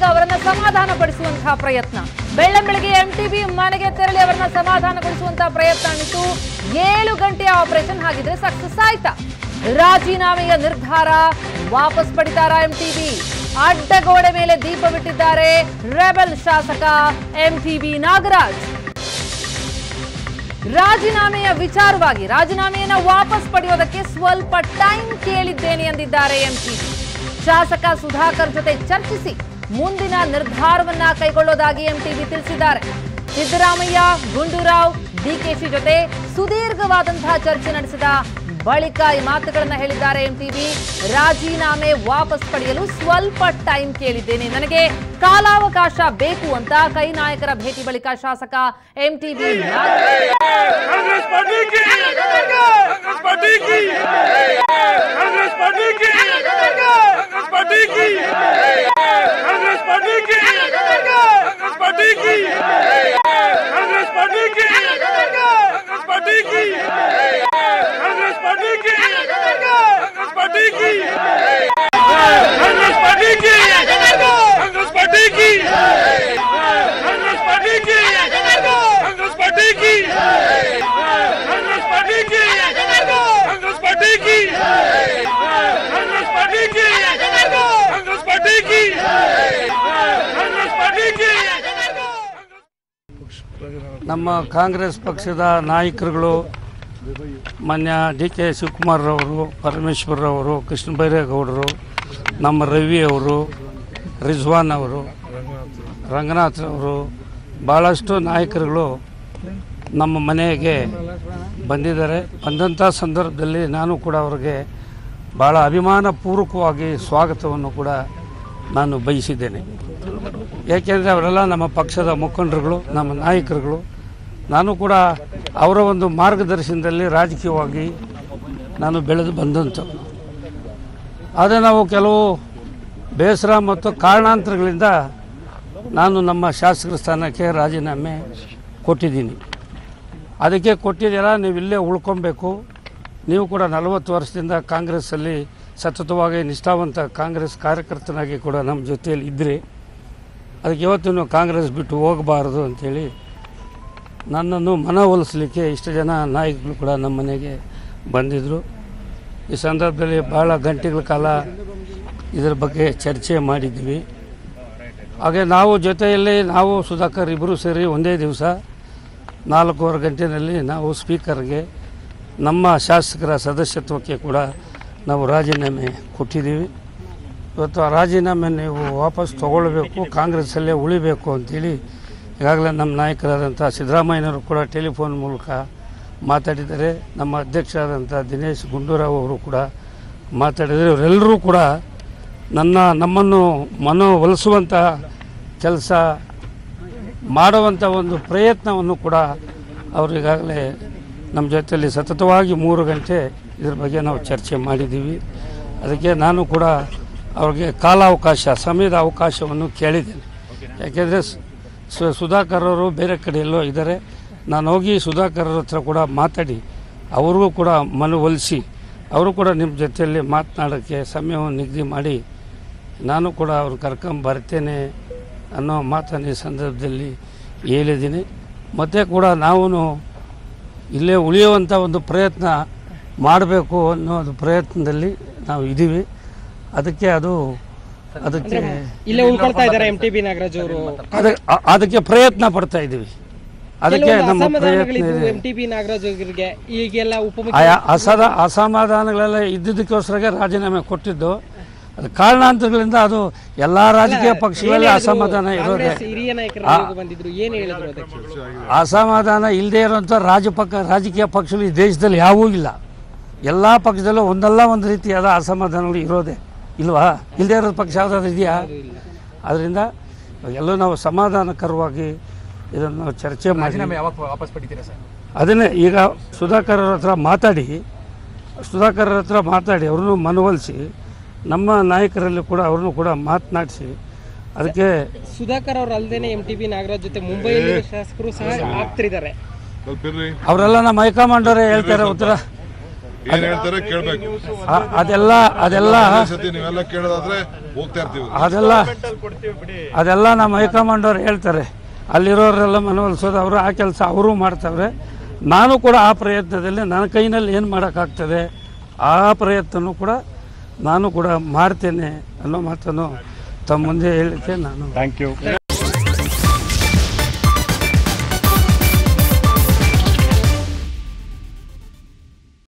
ಈಗ ಅವರನ್ನ ಸಮಾಧಾನ ಪಡಿಸುವಂತಹ ಪ್ರಯತ್ನ ಬೆಳ್ಳಂಬೆಳಗ್ಗೆ ಎಂಟಿಬಿ ಮನೆಗೆ ತೆರಳಿ ಅವರನ್ನ ಸಮಾಧಾನಗೊಳಿಸುವಂತಹ ಪ್ರಯತ್ನ ಆಗಿತ್ತು ಏಳು ಗಂಟೆಯ ಆಪರೇಷನ್ ಹಾಗಿದ್ರೆ ಸಕ್ಸಸ್ ಆಯ್ತಾ ರಾಜೀನಾಮೆಯ ನಿರ್ಧಾರ ವಾಪಸ್ ಪಡಿತಾರಾ ಎಂಟಿಬಿ ಅಡ್ಡಗೋಡೆ ಮೇಲೆ ದೀಪ ಬಿಟ್ಟಿದ್ದಾರೆ ರೆಬಲ್ ಶಾಸಕ ಎಂಟಿಬಿ ನಾಗರಾಜ್ ರಾಜೀನಾಮೆಯ ವಿಚಾರವಾಗಿ ರಾಜೀನಾಮೆಯನ್ನ ವಾಪಸ್ ಪಡೆಯೋದಕ್ಕೆ ಸ್ವಲ್ಪ ಟೈಮ್ ಕೇಳಿದ್ದೇನೆ ಎಂದಿದ್ದಾರೆ ಎಂಪಿ ಶಾಸಕ ಸುಧಾಕರ್ ಜೊತೆ ಚರ್ಚಿಸಿ ಮುಂದಿನ ನಿರ್ಧಾರವನ್ನ ಕೈಗೊಳ್ಳೋದಾಗಿ ಎಂಟಿಬಿ ತಿಳಿಸಿದ್ದಾರೆ ಸಿದ್ದರಾಮಯ್ಯ ಗುಂಡೂರಾವ್ ಡಿಕೆಶಿ ಜೊತೆ ಸುದೀರ್ಘವಾದಂತಹ ಚರ್ಚೆ ನಡೆಸಿದ ಬಳಿಕ ಈ ಮಾತುಗಳನ್ನ ಹೇಳಿದ್ದಾರೆ ಎಂಟಿಬಿ ರಾಜೀನಾಮೆ ವಾಪಸ್ ಪಡೆಯಲು ಸ್ವಲ್ಪ ಟೈಮ್ ಕೇಳಿದ್ದೇನೆ ನನಗೆ ಕಾಲಾವಕಾಶ ಬೇಕು ಅಂತ ಕೈ ನಾಯಕರ ಭೇಟಿ ಬಳಿಕ ಶಾಸಕ ಎಂಟಿಬಿ कांग्रेस पार्टी की कांग्रेस पार्टी की कांग्रेस पार्टी की कांग्रेस पार्टी की कांग्रेस पार्टी की कांग्रेस पार्टी की कांग्रेस पार्टी की कांग्रेस पार्टी की कांग्रेस पार्टी की कांग्रेस पार्टी की कांग्रेस पार्टी की कांग्रेस पार्टी की कांग्रेस पार्टी की कांग्रेस पार्टी की कांग्रेस पार्टी की कांग्रेस पार्टी की कांग्रेस पार्टी की कांग्रेस पार्टी की कांग्रेस पार्टी की ನಮ್ಮ ಕಾಂಗ್ರೆಸ್ ಪಕ್ಷದ ನಾಯಕರುಗಳು ಮಾನ್ಯ ಡಿ ಕೆ ಶಿವಕುಮಾರ್ರವರು ಪರಮೇಶ್ವರ್ರವರು ಕೃಷ್ಣ ಬೈರೇಗೌಡರು ನಮ್ಮ ರವಿ ಅವರು ರಿಜ್ವಾನ್ ಅವರು ರಂಗನಾಥ್ ಅವರು ಭಾಳಷ್ಟು ನಾಯಕರುಗಳು ನಮ್ಮ ಮನೆಗೆ ಬಂದಿದ್ದಾರೆ ಬಂದಂಥ ಸಂದರ್ಭದಲ್ಲಿ ನಾನು ಕೂಡ ಅವರಿಗೆ ಭಾಳ ಅಭಿಮಾನಪೂರ್ವಕವಾಗಿ ಸ್ವಾಗತವನ್ನು ಕೂಡ ನಾನು ಬಯಸಿದ್ದೇನೆ ಏಕೆಂದರೆ ಅವರೆಲ್ಲ ನಮ್ಮ ಪಕ್ಷದ ಮುಖಂಡರುಗಳು ನಮ್ಮ ನಾಯಕರುಗಳು ನಾನು ಕೂಡ ಅವರ ಒಂದು ಮಾರ್ಗದರ್ಶನದಲ್ಲಿ ರಾಜಕೀಯವಾಗಿ ನಾನು ಬೆಳೆದು ಬಂದಂಥ ಆದರೆ ನಾವು ಕೆಲವು ಬೇಸರ ಮತ್ತು ಕಾರಣಾಂತರಗಳಿಂದ ನಾನು ನಮ್ಮ ಶಾಸಕರ ಸ್ಥಾನಕ್ಕೆ ರಾಜೀನಾಮೆ ಕೊಟ್ಟಿದ್ದೀನಿ ಅದಕ್ಕೆ ಕೊಟ್ಟಿದ್ದೀರಾ ನೀವು ಇಲ್ಲೇ ಉಳ್ಕೊಬೇಕು ನೀವು ಕೂಡ ನಲವತ್ತು ವರ್ಷದಿಂದ ಕಾಂಗ್ರೆಸ್ಸಲ್ಲಿ ಸತತವಾಗಿ ನಿಷ್ಠಾವಂತ ಕಾಂಗ್ರೆಸ್ ಕಾರ್ಯಕರ್ತನಾಗಿ ಕೂಡ ನಮ್ಮ ಜೊತೆಯಲ್ಲಿ ಇದ್ದರೆ ಅದಕ್ಕೆ ಇವತ್ತು ನೀವು ಕಾಂಗ್ರೆಸ್ ಬಿಟ್ಟು ಹೋಗಬಾರದು ಅಂಥೇಳಿ ನನ್ನನ್ನು ಮನವೊಲಿಸಲಿಕ್ಕೆ ಇಷ್ಟು ಜನ ನಾಯಕರು ಕೂಡ ನಮ್ಮ ಮನೆಗೆ ಬಂದಿದ್ದರು ಈ ಸಂದರ್ಭದಲ್ಲಿ ಭಾಳ ಗಂಟೆಗಳ ಕಾಲ ಇದರ ಬಗ್ಗೆ ಚರ್ಚೆ ಮಾಡಿದ್ವಿ ಹಾಗೆ ನಾವು ಜೊತೆಯಲ್ಲಿ ನಾವು ಸುಧಾಕರ್ ಇಬ್ಬರು ಸೇರಿ ಒಂದೇ ದಿವಸ ನಾಲ್ಕೂವರೆ ಗಂಟೆಯಲ್ಲಿ ನಾವು ಸ್ಪೀಕರ್ಗೆ ನಮ್ಮ ಶಾಸಕರ ಸದಸ್ಯತ್ವಕ್ಕೆ ಕೂಡ ನಾವು ರಾಜೀನಾಮೆ ಕೊಟ್ಟಿದ್ದೀವಿ ಇವತ್ತು ಆ ರಾಜೀನಾಮೆ ನೀವು ವಾಪಸ್ ತಗೊಳ್ಬೇಕು ಕಾಂಗ್ರೆಸ್ಸಲ್ಲೇ ಉಳಿಬೇಕು ಅಂತೇಳಿ ಈಗಾಗಲೇ ನಮ್ಮ ನಾಯಕರಾದಂಥ ಸಿದ್ದರಾಮಯ್ಯನವರು ಕೂಡ ಟೆಲಿಫೋನ್ ಮೂಲಕ ಮಾತಾಡಿದ್ದಾರೆ ನಮ್ಮ ಅಧ್ಯಕ್ಷರಾದಂಥ ದಿನೇಶ್ ಗುಂಡೂರಾವ್ ಅವರು ಕೂಡ ಮಾತಾಡಿದ್ದಾರೆ ಇವರೆಲ್ಲರೂ ಕೂಡ ನನ್ನ ನಮ್ಮನ್ನು ಮನವೊಲಿಸುವಂಥ ಕೆಲಸ ಮಾಡುವಂಥ ಒಂದು ಪ್ರಯತ್ನವನ್ನು ಕೂಡ ಅವರು ಈಗಾಗಲೇ ನಮ್ಮ ಜೊತೆಯಲ್ಲಿ ಸತತವಾಗಿ ಮೂರು ಗಂಟೆ ಇದ್ರ ಬಗ್ಗೆ ನಾವು ಚರ್ಚೆ ಮಾಡಿದ್ದೀವಿ ಅದಕ್ಕೆ ನಾನು ಕೂಡ ಅವ್ರಿಗೆ ಕಾಲಾವಕಾಶ ಸಮಯದ ಅವಕಾಶವನ್ನು ಕೇಳಿದ್ದೇನೆ ಯಾಕೆಂದರೆ ಸು- ಸುಧಾಕರ್ ಅವರು ಬೇರೆ ಕಡೆ ಎಲ್ಲೋ ಇದ್ದಾರೆ ನಾನು ಹೋಗಿ ಸುಧಾಕರ್ ಅವ್ರ ಹತ್ರ ಕೂಡ ಮಾತಾಡಿ ಅವ್ರಿಗೂ ಕೂಡ ಮನವೊಲಿಸಿ ಅವರು ಕೂಡ ನಿಮ್ಮ ಜೊತೆಯಲ್ಲಿ ಮಾತನಾಡೋಕ್ಕೆ ಸಮಯವನ್ನು ನಿಗದಿ ಮಾಡಿ ನಾನು ಕೂಡ ಅವ್ರು ಕರ್ಕೊಂಡ್ ಬರ್ತೇನೆ ಅನ್ನೋ ಮಾತನ್ನು ಈ ಸಂದರ್ಭದಲ್ಲಿ ಹೇಳಿದ್ದೀನಿ ಮತ್ತೆ ಕೂಡ ನಾವು ಇಲ್ಲೇ ಉಳಿಯುವಂಥ ಒಂದು ಪ್ರಯತ್ನ ಮಾಡಬೇಕು ಅನ್ನೋ ಒಂದು ಪ್ರಯತ್ನದಲ್ಲಿ ನಾವು ಇದ್ದೀವಿ ಅದಕ್ಕೆ ಅದು ಅದಕ್ಕೆ ಇಲ್ಲೇ ಉಳ್ಕೊಳ್ತಾ ಇದ್ದಾರೆ ಎಂ ಟಿ ಬಿ ನಾಗರಾಜ್ ಅವರು ಅದಕ್ಕೆ ಅ- ಅದಕ್ಕೆ ಪ್ರಯತ್ನ ಪಡ್ತಾ ಇದ್ದೀವಿ ಅದಕ್ಕೆ ನಮ್ಮ ಪ್ರಯತ್ನ ಇದೆ ಎಂ ಟಿ ಬಿ ನಾಗರಾಜ್ ಅವರಿಗೆ ಈಗೆಲ್ಲ ಆಯಾ ಉಪಮುಖ್ಯಮಂತ್ರಿ ಅಸದ ಅಸಮಾಧಾನಗಳೆಲ್ಲ ಇದ್ದಿದ್ದಕ್ಕೋಸ್ಕರ ರಾಜೀನಾಮೆ ಕೊಟ್ಟಿದ್ದು ಅದು ಕಾರಣಾಂತರಗಳಿಂದ ಅದು ಎಲ್ಲ ರಾಜಕೀಯ ಪಕ್ಷಗಳಲ್ಲಿ ಅಸಮಾಧಾನ ಇರೋದೇ ಕಾಂಗ್ರೆಸ್ ಹಿರಿಯ ನಾಯಕರು ಬಂದಿದ್ರು ಏನ್ ಹೇಳಿದ್ರು ಅದಕ್ಕೆ ಅಸಮಾಧಾನ ಇಲ್ಲದೆ ಇರುವಂಥ ರಾಜಪಕ್ಕ ರಾಜಕೀಯ ಪಕ್ಷಗಳು ಈ ದೇಶದಲ್ಲಿ ಯಾವೂ ಇಲ್ಲ ಎಲ್ಲ ಪಕ್ಷದಲ್ಲೂ ಒಂದಲ್ಲ ಒಂದು ರೀತಿಯಾದ ಅಸಮಾಧಾನಗಳು ಇರೋದೇ ಇಲ್ವಾ ಇಲ್ಲದೆ ಇರೋ ಪಕ್ಷ ಯಾವುದಾದ್ರು ಇದೆಯಾ ಅದರಿಂದ ಎಲ್ಲೂ ನಾವು ಸಮಾಧಾನಕರವಾಗಿ ಇದನ್ನು ನಾವು ಚರ್ಚೆ ಮಾಡಿ ಯಾವಾಗ ವಾಪಸ್ ಪಡಿತೀರಾ ಸರ್ ಅದನ್ನೇ ಈಗ ಸುಧಾಕರ್ ಅವ್ರ ಹತ್ರ ಮಾತಾಡಿ ಸುಧಾಕರ್ ಅವ್ರ ಹತ್ರ ಮಾತಾಡಿ ಅವ್ರನ್ನೂ ಮನವೊಲಿಸಿ ನಮ್ಮ ನಾಯಕರಲ್ಲಿ ಕೂಡ ಅವ್ರನ್ನೂ ಕೂಡ ಮಾತನಾಡಿಸಿ ಅದಕ್ಕೆ ಸುಧಾಕರ್ ಅವ್ರು ಅಲ್ದೇನೆ ಎಂ ಟಿ ಬಿ ನಾಗರಾಜ್ ಜೊತೆ ಮುಂಬೈಯಲ್ಲಿ ಶಾಸಕರು ಸಹ ಆಗ್ತಿದ್ದಾರೆ ಅವರೆಲ್ಲ ನಮ್ಮ ಹೈಕಮಾಂಡ್ ಅವರೇ ಹೇಳ್ತಾರೆ ಉತ್ತರ ಏನ್ ಹೇಳ್ತಾರೆ ಕೇಳ್ಬೇಕು ಆ- ಅದೆಲ್ಲ ಅದೆಲ್ಲ ಒಂದೇ ಸತಿ ನೀವೆಲ್ಲ ಕೇಳೋದಾದ್ರೆ ಹೋಗ್ತಾ ಇರ್ತೀವಿ ಅದೆಲ್ಲ ಅದೆಲ್ಲ ನಮ್ಮ ಹೈಕಮಾಂಡ್ ಅವ್ರು ಹೇಳ್ತಾರೆ ಅಲ್ಲಿರೋರೆಲ್ಲ ಮನವೊಲಿಸೋದು ಅವರು ಆ ಕೆಲಸ ಅವರು ಮಾಡ್ತಾವ್ರೆ ನಾನು ಕೂಡ ಆ ಪ್ರಯತ್ನದಲ್ಲಿ ನನ್ನ ಕೈನಲ್ಲಿ ಏನು ಮಾಡೋಕ್ಕಾಗ್ತದೆ ಆ ಪ್ರಯತ್ನನೂ ಕೂಡ ನಾನು ಕೂಡ ಮಾಡ್ತೇನೆ ಅನ್ನೋ ಮಾತನ್ನು ತಮ್ಮ ಮುಂದೆ ಹೇಳಲಿಕ್ಕೆ ನಾನು